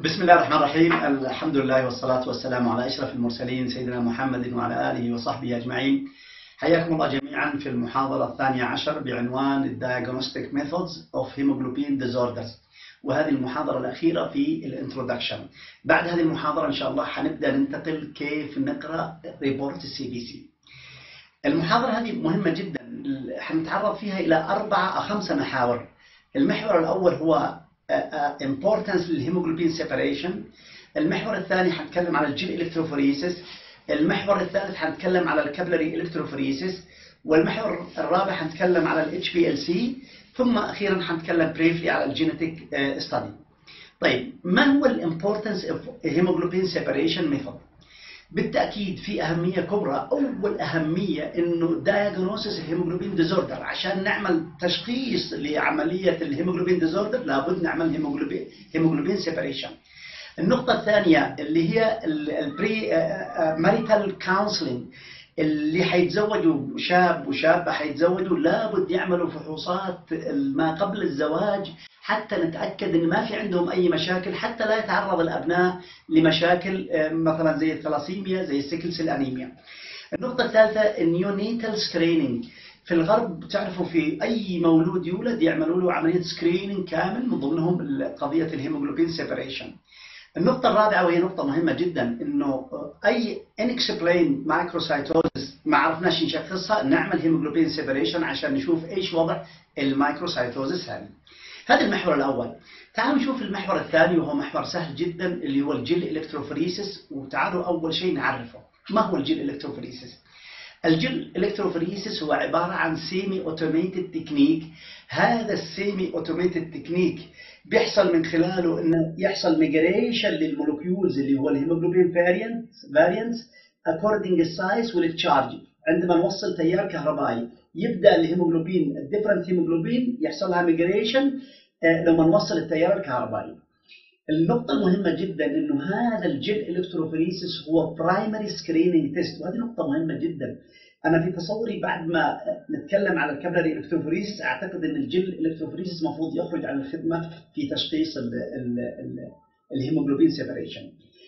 بسم الله الرحمن الرحيم الحمد لله والصلاة والسلام على أشرف المرسلين سيدنا محمد وعلى آله وصحبه أجمعين حياكم الله جميعا في المحاضرة الثانية عشر بعنوان Diagnostic Methods of Hemoglobin Disorders وهذه المحاضرة الأخيرة في الانترودكشن بعد هذه المحاضرة إن شاء الله حنبدأ ننتقل كيف نقرأ ريبورت السي بي سي المحاضرة هذه مهمة جدا حنتعرض فيها إلى أربعة أو خمسة محاور المحور الأول هو importance للهيموجلوبين سيبريشن المحور الثاني حنتكلم على الجين الكتروفوريسيس المحور الثالث حنتكلم على الكابلري الكتروفوريسيس والمحور الرابع حنتكلم على الاتش بي ال سي ثم اخيرا حنتكلم بريفلي على الجينيتيك ستادي طيب ما هو الامبورتنس اوف هيموجلوبين سيبريشن ميثود بالتاكيد في اهميه كبرى اول اهميه انه دايجنوسيس الهيموجلوبين ديزوردر عشان نعمل تشخيص لعمليه الهيموجلوبين ديزوردر لابد نعمل هيموجلوبين هيموجلوبين سيبريشن النقطة الثانية اللي هي البري ماريتال كونسلنج اللي حيتزوجوا شاب وشابة حيتزوجوا لابد يعملوا فحوصات ما قبل الزواج حتى نتأكد ان ما في عندهم اي مشاكل حتى لا يتعرض الابناء لمشاكل مثلا زي الثلاسيميا زي السيكل سيل انيميا. النقطة الثالثة النيونيتال سكريننج في الغرب تعرفوا في اي مولود يولد يعملوا له عملية سكريننج كامل من ضمنهم قضية الهيموجلوبين سيبريشن. النقطة الرابعة وهي نقطة مهمة جدا انه اي انكسبلين مايكروسايتوزس ما عرفناش نشخصها نعمل هيموجلوبين سيبريشن عشان نشوف ايش وضع المايكروسايتوزس هذه. هذا المحور الاول. تعالوا نشوف المحور الثاني وهو محور سهل جدا اللي هو الجيل الكتروفوريسيس وتعالوا اول شيء نعرفه. ما هو الجيل الكتروفوريسيس؟ الجيل الكتروفوريسيس هو عبارة عن سيمي اوتوميتد تكنيك هذا السيمي اوتوميتد تكنيك بيحصل من خلاله انه يحصل ميجريشن للمولكيولز اللي هو الهيموجلوبين فاريانت فاريانتس according السايز والتشارج عندما نوصل تيار كهربائي يبدا الهيموجلوبين الديفرنت هيموجلوبين يحصل لها ميجريشن لما نوصل التيار الكهربائي النقطة المهمة جدا انه هذا الجيل الكتروفوريسيس هو برايمري سكريننج تيست وهذه نقطة مهمة جدا انا في تصوري بعد ما نتكلم على الكابلري الكتروفوريسيس اعتقد ان الجيل الكتروفوريسيس المفروض يخرج عن الخدمة في تشخيص الهيموجلوبين سيبريشن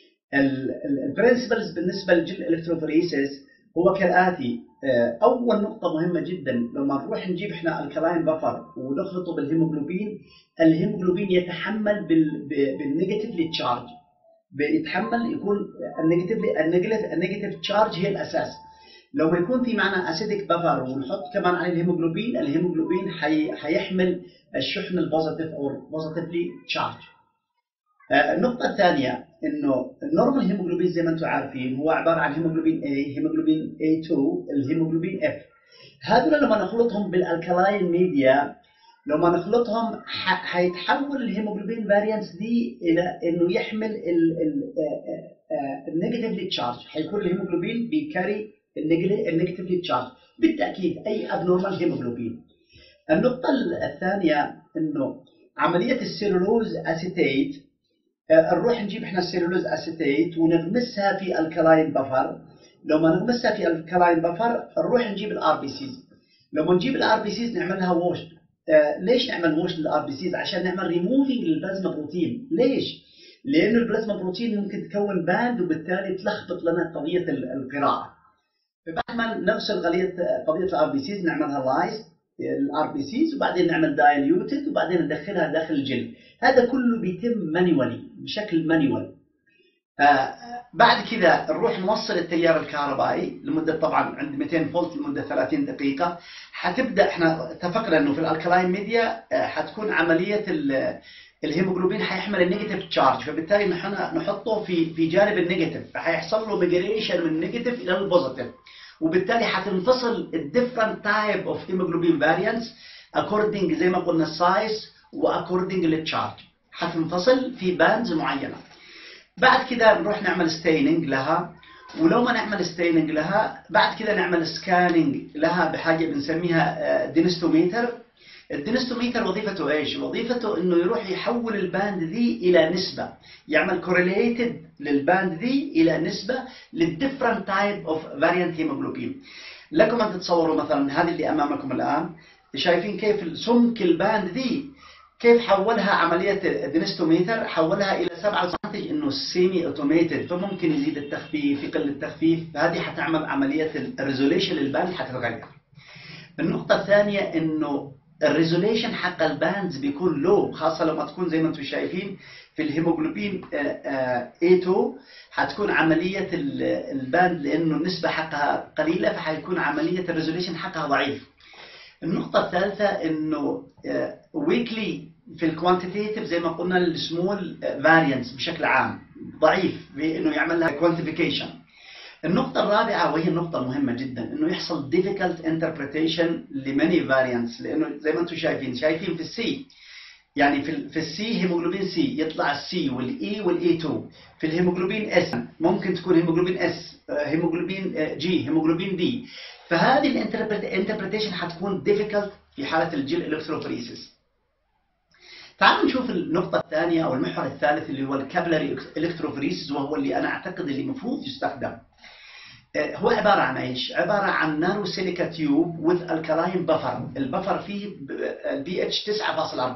البرنسبلز بالنسبة للجيل الكتروفوريسيس هو كالاتي اول نقطة مهمة جدا لما نروح نجيب احنا الكلاين بفر ونخلطه بالهيموجلوبين الهيموجلوبين يتحمل بالنيجاتيفلي تشارج بيتحمل يكون النيجاتيف النيجاتيف تشارج هي الاساس لو ما يكون في معنا اسيدك بفر ونحط كمان عليه الهيموجلوبين الهيموجلوبين حي حيحمل الشحن البوزيتيف او بوزيتيفلي تشارج النقطة الثانية انه النورمال هيموجلوبين زي ما انتم عارفين هو عبارة عن هيموجلوبين A، هيموجلوبين A2، الهيموجلوبين F. هذول لما نخلطهم بالالكالاين ميديا لما نخلطهم حيتحول الهيموجلوبين فاريانتس دي الى انه يحمل النيجاتيفلي تشارج، حيكون الهيموجلوبين بيكاري النيجاتيفلي تشارج، بالتاكيد اي ابنورمال هيموجلوبين. النقطة الثانية انه عملية السيلولوز اسيتيت نروح نجيب احنا السيلولوز اسيتيت ونغمسها في الكلاين بفر لما نغمسها في الكلاين بفر نروح نجيب الار بي سيز لما نجيب الار بي سيز نعمل لها ووش آه ليش نعمل ووش للار بي سيز عشان نعمل ريموفينج للبلازما بروتين ليش لانه البلازما بروتين ممكن تكون باند وبالتالي تلخبط لنا قضيه القراءه فبعد ما نغسل قضيه قضيه الار بي سيز نعملها لايز الار بي سيز وبعدين نعمل دايليوتد وبعدين ندخلها داخل الجلد هذا كله بيتم مانيوالي بشكل مانيوال آه بعد كذا نروح نوصل التيار الكهربائي لمده طبعا عند 200 فولت لمده 30 دقيقه حتبدا احنا اتفقنا انه في الالكلاين ميديا آه حتكون عمليه الهيموجلوبين حيحمل النيجاتيف تشارج فبالتالي نحن نحطه في في جانب النيجاتيف فحيحصل له ميجريشن من النيجاتيف الى البوزيتيف وبالتالي حتنفصل الديفرنت تايب اوف هيموجلوبين فاريانتس اكوردنج زي ما قلنا السايز واكوردنج للتشارج حتنفصل في باندز معينه بعد كده نروح نعمل ستيننج لها ولو ما نعمل ستيننج لها بعد كده نعمل سكاننج لها بحاجه بنسميها دينستوميتر الدينستوميتر وظيفته ايش؟ وظيفته انه يروح يحول الباند دي الى نسبه يعمل كورليتد للباند دي الى نسبه للديفرنت تايب اوف فاريانت هيموجلوبين لكم ان تتصوروا مثلا هذه اللي امامكم الان شايفين كيف سمك الباند دي كيف حولها عملية الدينستوميتر حولها إلى 7 انه سيمي اوتوميتد فممكن يزيد التخفيف يقل التخفيف فهذه حتعمل عمليه الريزوليشن للباند حتتغير النقطه الثانيه انه الريزوليشن حق الباندز بيكون لو خاصه لما تكون زي ما انتم شايفين في الهيموجلوبين A2 حتكون عمليه الباند لانه النسبه حقها قليله فحيكون عمليه الريزوليشن حقها ضعيف النقطه الثالثه انه ويكلي في الكوانتيتيف زي ما قلنا السمول فاريانس بشكل عام ضعيف بانه يعمل لها كوانتيفيكيشن النقطة الرابعة وهي النقطة المهمة جدا انه يحصل difficult interpretation لماني variants لانه زي ما انتم شايفين شايفين في السي يعني في في السي هيموجلوبين سي يطلع السي والاي والاي 2 في الهيموجلوبين اس ممكن تكون هيموجلوبين اس هيموجلوبين جي هيموجلوبين دي فهذه الانتربريتيشن حتكون difficult في حالة الجيل الكتروفوريسيس تعالوا نشوف النقطة الثانية أو المحور الثالث اللي هو الكابلري الكتروفوريسيس وهو اللي أنا أعتقد اللي المفروض يستخدم. هو عبارة عن ايش؟ عبارة عن نانو سيليكا تيوب وذ الكلاين بفر، البفر فيه البي اتش 9.4.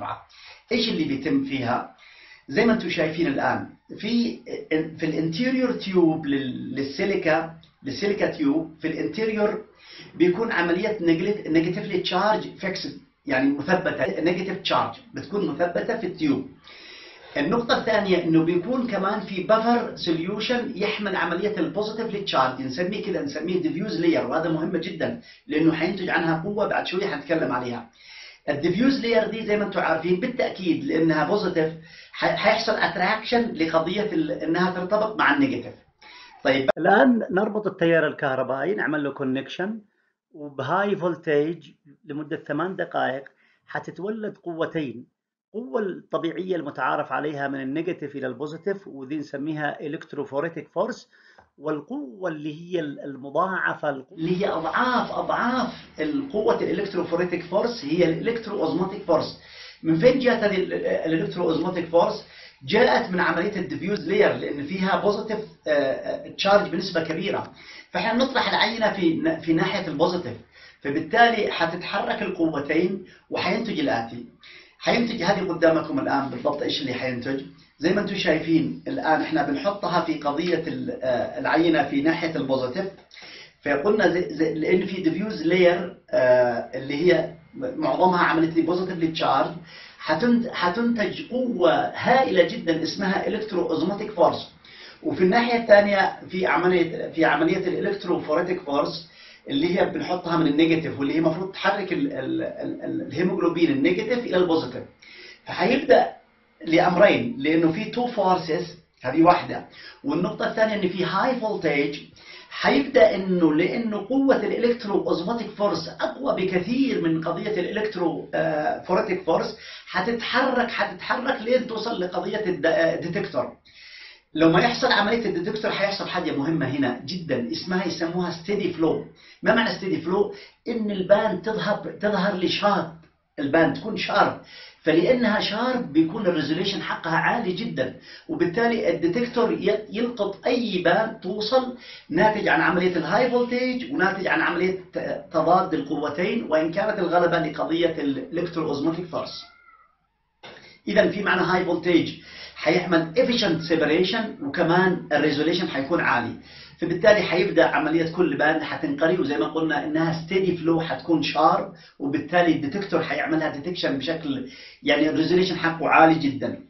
ايش اللي بيتم فيها؟ زي ما انتم شايفين الآن في في الانتيريور تيوب للسيليكا للسيليكا تيوب في الانتيريور بيكون عملية نيجاتيفلي تشارج فيكسد يعني مثبته نيجاتيف تشارج بتكون مثبته في التيوب النقطة الثانية انه بيكون كمان في بفر سوليوشن يحمل عملية البوزيتيف تشارج نسميه كده نسميه ديفيوز لاير وهذا مهم جدا لانه حينتج عنها قوة بعد شوية حنتكلم عليها. الديفيوز لاير دي زي ما انتم عارفين بالتأكيد لانها بوزيتيف حيحصل اتراكشن لقضية انها ترتبط مع النيجاتيف. طيب الان نربط التيار الكهربائي نعمل له كونكشن وبهاي فولتيج لمدة ثمان دقائق حتتولد قوتين القوة الطبيعية المتعارف عليها من النيجاتيف إلى البوزيتيف ودي نسميها الكتروفوريتيك فورس والقوة اللي هي المضاعفة اللي هي أضعاف أضعاف القوة الإلكتروفوريتك فورس هي الإلكترو أوزماتيك فورس من فين جاءت هذه الإلكترو أوزماتيك فورس؟ جاءت من عملية الديفيوز لاير لأن فيها بوزيتيف تشارج بنسبة كبيرة فإحنا نطرح العينة في في ناحية البوزيتيف فبالتالي حتتحرك القوتين وحينتج الآتي حينتج هذه قدامكم الآن بالضبط إيش اللي حينتج زي ما أنتم شايفين الآن إحنا بنحطها في قضية العينة في ناحية البوزيتيف فقلنا زي زي لأن في ديفيوز لاير اللي هي معظمها عملت بوزيتيف تشارج حتنتج قوة هائلة جدا اسمها الكترو اوزماتيك فورس وفي الناحية الثانية في عملية في عملية الالكتروفوريتيك فورس اللي هي بنحطها من النيجاتيف واللي هي المفروض تحرك الهيموجلوبين النيجاتيف الى البوزيتيف فهيبدا لامرين لانه في تو فورسز هذه واحده والنقطه الثانيه ان في هاي فولتج هيبدا انه لانه قوه الالكترو اوزماتيك فورس اقوى بكثير من قضيه الالكترو فوريتيك فورس هتتحرك هتتحرك لين توصل لقضيه الديتكتور لما يحصل عمليه الديتكتور هيحصل حاجه مهمه هنا جدا اسمها يسموها ستيدي فلو ما معنى ستيدي فلو ان الباند تظهر تظهر لي شارب الباند تكون شارب فلانها شارب بيكون الريزوليشن حقها عالي جدا وبالتالي الديتكتور يلقط اي باند توصل ناتج عن عمليه الهاي فولتج وناتج عن عمليه تضاد القوتين وان كانت الغلبه لقضيه الالكترو اوزماتيك فورس اذا في معنى هاي فولتج حيعمل efficient separation وكمان الريزوليشن حيكون عالي فبالتالي حيبدا عمليه كل باند حتنقري وزي ما قلنا انها ستيدي فلو حتكون شارب وبالتالي الديتكتور حيعملها ديتكشن بشكل يعني الريزوليشن حقه عالي جدا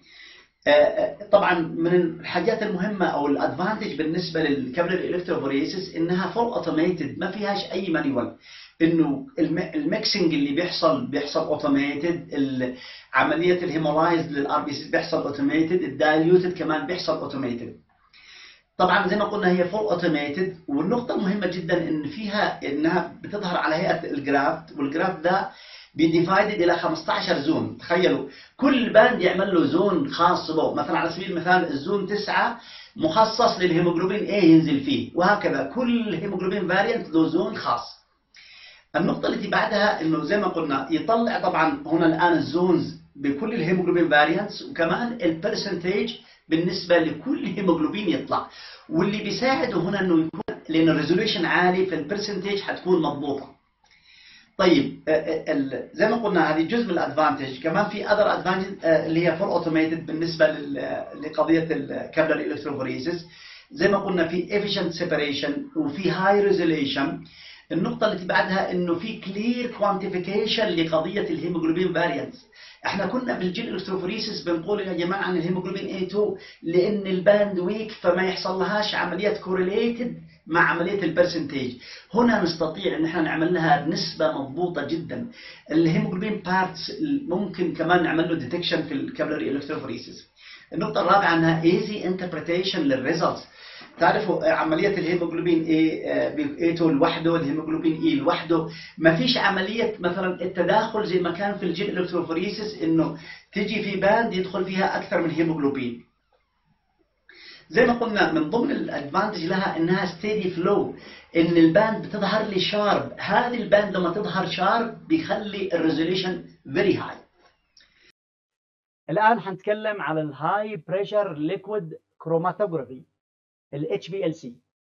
طبعا من الحاجات المهمه او الادفانتج بالنسبه للكابلر الكتروفوريسيس انها فول اوتوميتد ما فيهاش اي مانيوال انه الميكسنج اللي بيحصل بيحصل اوتوميتد عمليه الهيمولايز للار بي سي بيحصل اوتوميتد الدايليوتد كمان بيحصل اوتوميتد طبعا زي ما قلنا هي فول اوتوميتد والنقطه المهمه جدا ان فيها انها بتظهر على هيئه الجراف والجراف ده بيديفايدد الى 15 زون تخيلوا كل باند يعمل له زون خاص به مثلا على سبيل المثال الزون 9 مخصص للهيموجلوبين A ينزل فيه وهكذا كل هيموجلوبين فاريانت له زون خاص النقطة التي بعدها انه زي ما قلنا يطلع طبعا هنا الان الزونز بكل الهيموجلوبين فاريانتس وكمان البرسنتج بالنسبة لكل هيموجلوبين يطلع واللي بيساعده هنا انه يكون لان الريزوليوشن عالي فالبرسنتج حتكون مضبوطة طيب زي ما قلنا هذه جزء من الادفانتج كمان في اذر ادفانتج اللي هي فول اوتوميتد بالنسبه لقضيه الكابلر الكتروفوريسيس زي ما قلنا في efficient separation وفي high resolution النقطة اللي بعدها انه في كلير كوانتيفيكيشن لقضية الهيموجلوبين فاريانس احنا كنا بالجين الكتروفوريسيس بنقول يا جماعة عن الهيموجلوبين A2 لان الباند ويك فما يحصل لهاش عمليات كورليتد مع عملية البرسنتيج هنا نستطيع ان احنا نعمل لها نسبة مضبوطة جدا الهيموجلوبين بارتس ممكن كمان نعمل له ديتكشن في الكابلري الكتروفوريسيس النقطة الرابعة انها easy interpretation للريزلتس تعرفوا عملية الهيموجلوبين A A2 لوحده الهيموجلوبين E لوحده ما فيش عملية مثلا التداخل زي ما كان في الجين الكتروفوريسيس انه تيجي في باند يدخل فيها اكثر من هيموجلوبين زي ما قلنا من ضمن الادفانتج لها انها ستيدي فلو ان الباند بتظهر لي شارب هذه الباند لما تظهر شارب بيخلي الريزوليوشن فيري هاي الان حنتكلم على الهاي بريشر ليكويد كروماتوجرافي ال HPLC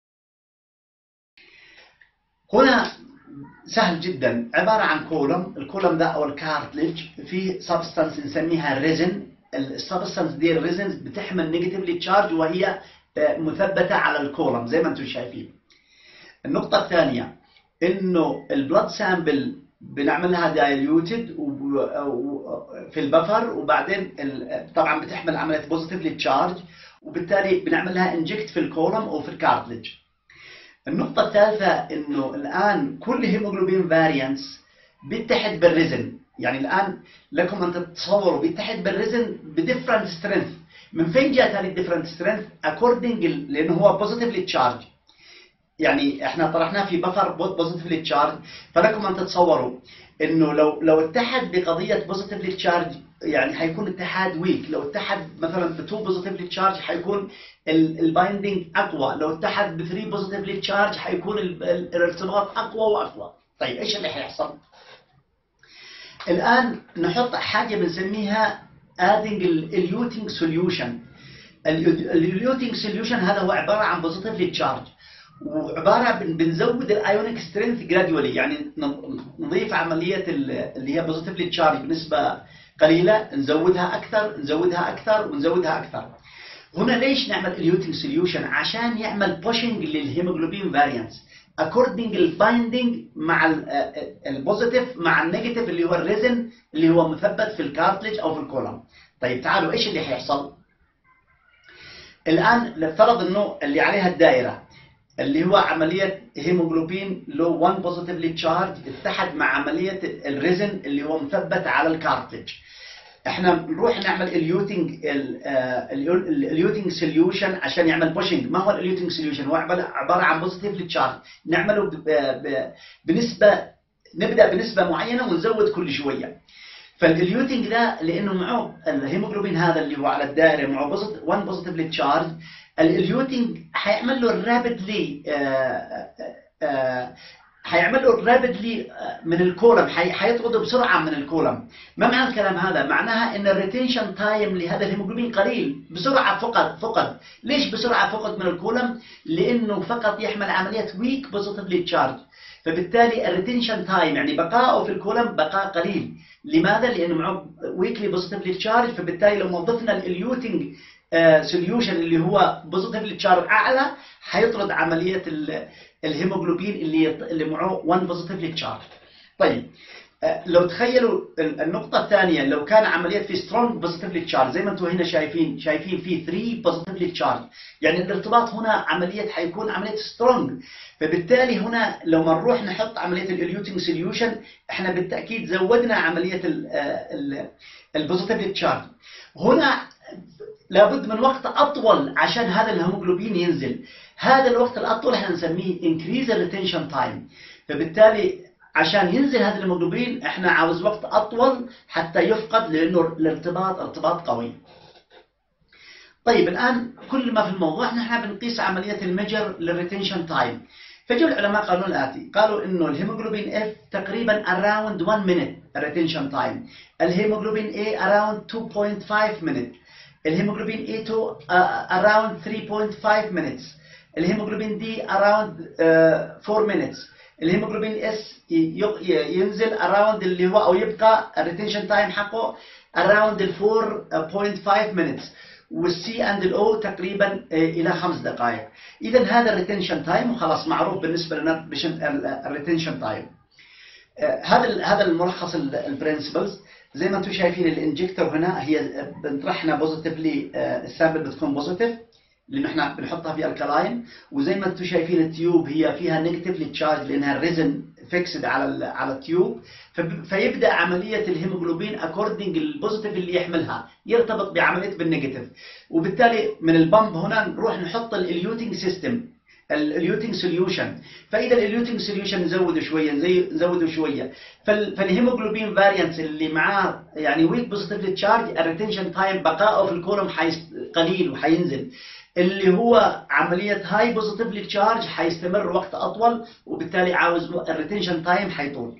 هنا سهل جدا عبارة عن كولوم الكولوم ده أو الكارتلج فيه سبستانس نسميها ريزن السبستانس دي الريزن بتحمل نيجاتيفلي تشارج وهي مثبتة على الكولوم زي ما انتم شايفين النقطة الثانية انه البلاد سامبل بنعمل لها دايليوتد في البفر وبعدين طبعا بتحمل عملية بوزيتيفلي تشارج وبالتالي بنعمل لها انجكت في الكولوم او في الكارتلج النقطة الثالثة انه الان كل هيموجلوبين فاريانس بيتحد بالريزن يعني الان لكم ان تتصوروا بيتحد بالريزن بديفرنت سترينث من فين جاءت هذه الديفرنت سترينث اكوردنج لانه هو بوزيتيفلي تشارج يعني احنا طرحناه في بفر بوزيتيفلي تشارج فلكم ان تتصوروا انه لو لو اتحد بقضيه بوزيتيفلي تشارج يعني حيكون اتحاد ويك لو اتحد مثلا ب 2 بوزيتيفلي تشارج حيكون البايندينج اقوى لو اتحد ب 3 بوزيتيفلي تشارج حيكون الارتباط اقوى واقوى طيب ايش اللي حيحصل الان نحط حاجه بنسميها ادنج اليوتينج سوليوشن اليوتينج سوليوشن هذا هو عباره عن بوزيتيفلي تشارج وعباره بنزود الايونيك سترينث جرادولي يعني نضيف عمليه اللي هي بوزيتيفلي تشارج بنسبه قليله نزودها اكثر نزودها اكثر ونزودها اكثر هنا ليش نعمل اليوتينج سوليوشن عشان يعمل بوشنج للهيموجلوبين فاريانس اكوردنج البايندينج مع البوزيتيف مع النيجاتيف اللي هو الريزن اللي هو مثبت في الكارتلج او في الكولوم طيب تعالوا ايش اللي حيحصل الان نفترض انه اللي عليها الدائره اللي هو عملية هيموجلوبين لو 1 بوزيتيفلي تشارج اتحد مع عملية الريزن اللي هو مثبت على الكارتلج احنا نروح نعمل اليوتينج اليوتينج سوليوشن عشان يعمل بوشنج ما هو اليوتينج سوليوشن هو عباره عن بوزيتيفلي تشارج نعمله بنسبه نبدا بنسبه معينه ونزود كل شويه فالاليوتينج ده لانه معه الهيموجلوبين هذا اللي هو على الدائره معه 1 بوزيتيفلي تشارج الاليوتينج هيعمل له رابيدلي هيعمل له رابيدلي من الكولم هيطرده بسرعه من الكولم ما معنى الكلام هذا معناها ان الريتنشن تايم لهذا الهيموجلوبين قليل بسرعه فقد فقد ليش بسرعه فقد من الكولم لانه فقط يحمل عمليه ويك بوزيتيفلي تشارج فبالتالي الريتنشن تايم يعني بقائه في الكولم بقاء قليل لماذا لانه معه ويكلي بوزيتيفلي تشارج فبالتالي لو وظفنا الاليوتينج سوليوشن اللي هو بوزيتيفلي تشارج اعلى هيطرد عمليه الهيموجلوبين اللي اللي معه 1 بوزيتيفلي تشارج طيب لو تخيلوا النقطه الثانيه لو كان عمليه في سترونج بوزيتيفلي تشارج زي ما انتم هنا شايفين شايفين في 3 بوزيتيفلي تشارج يعني الارتباط هنا عمليه حيكون عمليه سترونج فبالتالي هنا لما نروح نحط عمليه الاليوتينج سوليوشن احنا بالتاكيد زودنا عمليه البوزيتيفلي تشارج هنا لابد من وقت اطول عشان هذا الهيموجلوبين ينزل هذا الوقت الاطول احنا نسميه increase retention time فبالتالي عشان ينزل هذا الهيموجلوبين احنا عاوز وقت اطول حتى يفقد لانه الارتباط ارتباط قوي طيب الان كل ما في الموضوع نحن بنقيس عمليه الميجر للريتنشن تايم فجوا العلماء قالوا الاتي قالوا انه الهيموجلوبين اف تقريبا around 1 minute retention time الهيموجلوبين A around 2.5 minute الهيموجلوبين A2 uh, around 3.5 minutes الهيموجلوبين D around uh, 4 minutes الهيموجلوبين اس ينزل اراوند اللي هو او يبقى الريتنشن تايم حقه اراوند ال 4.5 minutes والسي اند الاو تقريبا الى خمس دقائق اذا هذا الريتنشن تايم وخلاص معروف بالنسبه لنا الريتنشن تايم هذا هذا الملخص البرنسبلز زي ما انتم شايفين الانجكتور هنا هي بنطرحنا بوزيتيفلي السامبل بتكون بوزيتيف لانه احنا بنحطها في الكلاين وزي ما انتم شايفين التيوب هي فيها نيجاتيفلي تشارج لانها الريزن فيكسد على على التيوب فيبدا عمليه الهيموجلوبين اكوردنج البوزيتيف اللي يحملها يرتبط بعمليه بالنيجاتيف وبالتالي من البامب هنا نروح نحط اليوتنج سيستم اليوتنج سوليوشن فاذا اليوتنج سوليوشن نزوده شويه زي نزوده شويه فالهيموجلوبين فاريانس اللي معاه يعني ويك بوزيتيف تشارج الريتنشن تايم بقائه في الكولوم قليل وحينزل اللي هو عمليه هاي بوزيتيفلي تشارج حيستمر وقت اطول وبالتالي عاوز الريتنشن تايم حيطول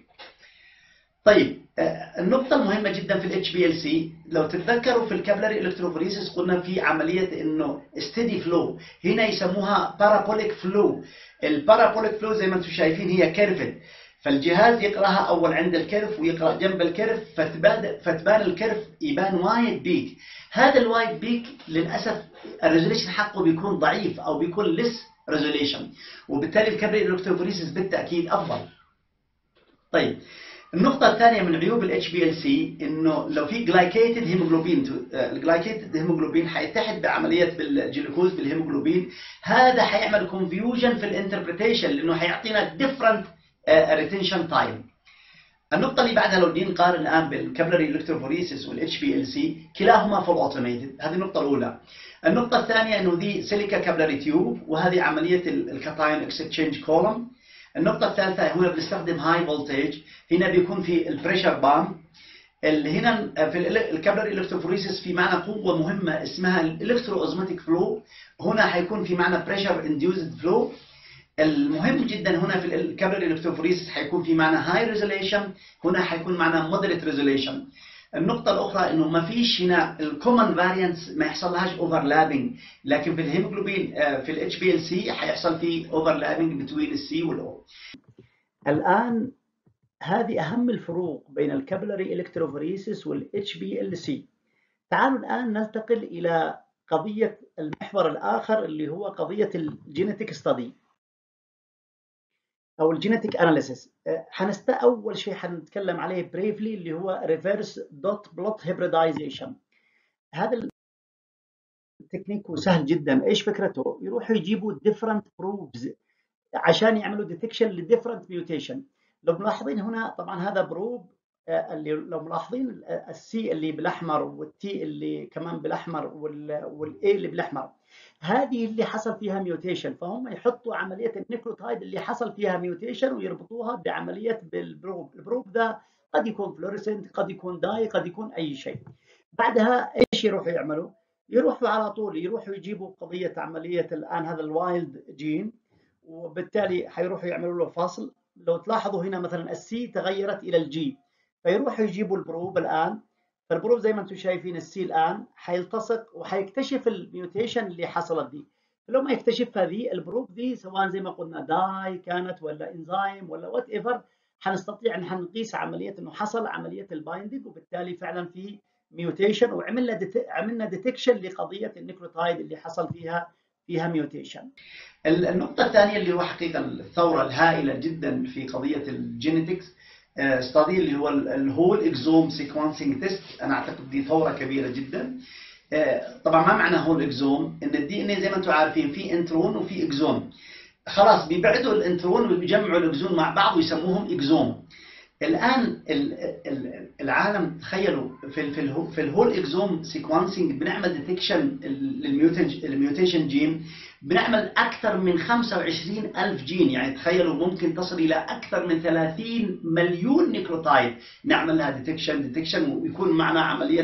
طيب النقطة المهمة جدا في الاتش بي ال سي لو تتذكروا في الكابلري الكتروفوريسيس قلنا في عملية انه ستيدي فلو هنا يسموها بارابوليك فلو البارابوليك فلو زي ما انتم شايفين هي كيرفد فالجهاز يقراها اول عند الكيرف ويقرا جنب الكيرف فتبان فتبان الكيرف يبان وايد بيك هذا الوايد بيك للاسف الريزوليشن حقه بيكون ضعيف او بيكون لس ريزوليشن وبالتالي الكابلري الكتروفوريسيس بالتاكيد افضل طيب النقطة الثانية من عيوب ال HBLC انه لو في جلايكيتد هيموجلوبين الجلايكيتد هيموجلوبين حيتحد بعملية بالجلوكوز بالهيموجلوبين هذا حيعمل كونفيوجن في الانتربريتيشن لانه حيعطينا different ريتنشن تايم النقطة اللي بعدها لو بدي نقارن الآن بالكابلري الكتروفوريسيس والاتش بي ال سي كلاهما فول اوتوميتد هذه النقطة الأولى. النقطة الثانية إنه دي سيليكا كابلري تيوب وهذه عملية الكاتايون اكسشينج كولوم. النقطة الثالثة هنا بنستخدم هاي فولتج هنا بيكون في البريشر بام هنا في الكابلري الكتروفوريسيس في معنى قوة مهمة اسمها الالكترو اوزماتيك فلو هنا حيكون في معنى بريشر انديوزد فلو المهم جدا هنا في الكابلري الكتروفوريسيس حيكون في معنى هاي ريزوليشن هنا حيكون معنى مودريت ريزوليشن النقطة الأخرى إنه ما فيش هنا الكومن فاريانس ما يحصل لهاش اوفرلابنج لكن في الهيموجلوبين في الاتش بي ال سي حيحصل في اوفرلابنج بين السي والاو. الآن هذه أهم الفروق بين الكابلري الكتروفوريسيس والاتش بي ال سي. تعالوا الآن ننتقل إلى قضية المحور الآخر اللي هو قضية الجينيتيك ستادي. او الجينيتيك اناليسيس حنست اول شيء حنتكلم عليه بريفلي اللي هو ريفرس دوت بلوت هيبريدايزيشن هذا التكنيك سهل جدا ايش فكرته يروحوا يجيبوا ديفرنت بروبز عشان يعملوا ديتكشن لديفرنت ميوتيشن لو ملاحظين هنا طبعا هذا بروب اللي لو ملاحظين السي اللي بالاحمر والتي اللي كمان بالاحمر والاي اللي بالاحمر هذه اللي حصل فيها ميوتيشن فهم يحطوا عمليه النيكلوتايد اللي حصل فيها ميوتيشن ويربطوها بعمليه بالبروب البروب ده قد يكون فلوريسنت قد يكون داي قد يكون اي شيء بعدها ايش يروحوا يعملوا يروحوا على طول يروحوا يجيبوا قضيه عمليه الان هذا الوايلد جين وبالتالي حيروحوا يعملوا له فصل لو تلاحظوا هنا مثلا السي تغيرت الى الجي فيروحوا يجيبوا البروب الان فالبروب زي ما انتم شايفين السي الان حيلتصق وحيكتشف الميوتيشن اللي حصلت دي لو ما يكتشفها ذي البروب دي سواء زي ما قلنا داي كانت ولا انزيم ولا وات ايفر حنستطيع ان حنقيس عمليه انه حصل عمليه البايندنج وبالتالي فعلا في ميوتيشن وعملنا ديت... عملنا ديتكشن لقضيه النيكلوتايد اللي حصل فيها فيها ميوتيشن. النقطه الثانيه اللي هو حقيقه الثوره الهائله جدا في قضيه الجينيتكس ستادي اللي هو الهول اكزوم سيكونسنج تيست انا اعتقد دي ثوره كبيره جدا طبعا ما معنى هول اكزوم ان الدي ان اي زي ما انتم عارفين في انترون وفي اكزوم خلاص بيبعدوا الانترون وبيجمعوا الاكزون مع بعض ويسموهم اكزوم الان العالم تخيلوا في في الهول اكزوم سيكونسنج بنعمل ديتكشن للميوتيشن جين بنعمل أكثر من 25 ألف جين يعني تخيلوا ممكن تصل إلى أكثر من 30 مليون نيكلوتايد نعمل لها ديتكشن ديتكشن ويكون معنا عملية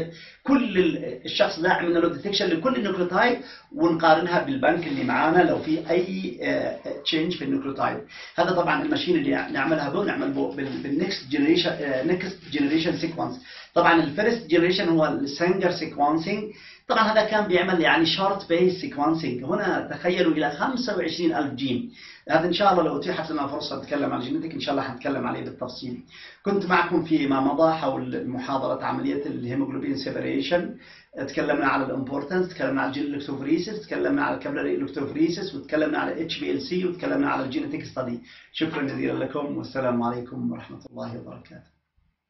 كل الشخص ده عملنا له ديتكشن لكل النيوكليوتايد ونقارنها بالبنك اللي معانا لو في اي تشينج في النيوكليوتايد هذا طبعا الماشين اللي نعملها به نعمل به بالنكست جنريشن نكست جنريشن سيكونس طبعا الفيرست جنريشن هو السنجر سيكونسنج طبعا هذا كان بيعمل يعني شورت بيس سيكونسنج هنا تخيلوا الى 25000 جين هذا ان شاء الله لو اتيحت لنا فرصه نتكلم عن الجينيتك ان شاء الله حنتكلم عليه بالتفصيل كنت معكم فيما مضى حول محاضره عمليه الهيموجلوبين سيبريشن تكلمنا على الامبورتنس تكلمنا على الجين الكتروفريسيس تكلمنا على الكابلري الكتروفريسيس وتكلمنا على اتش بي ال سي وتكلمنا على الجينيتك ستدي شكرا جزيلا لكم والسلام عليكم ورحمه الله وبركاته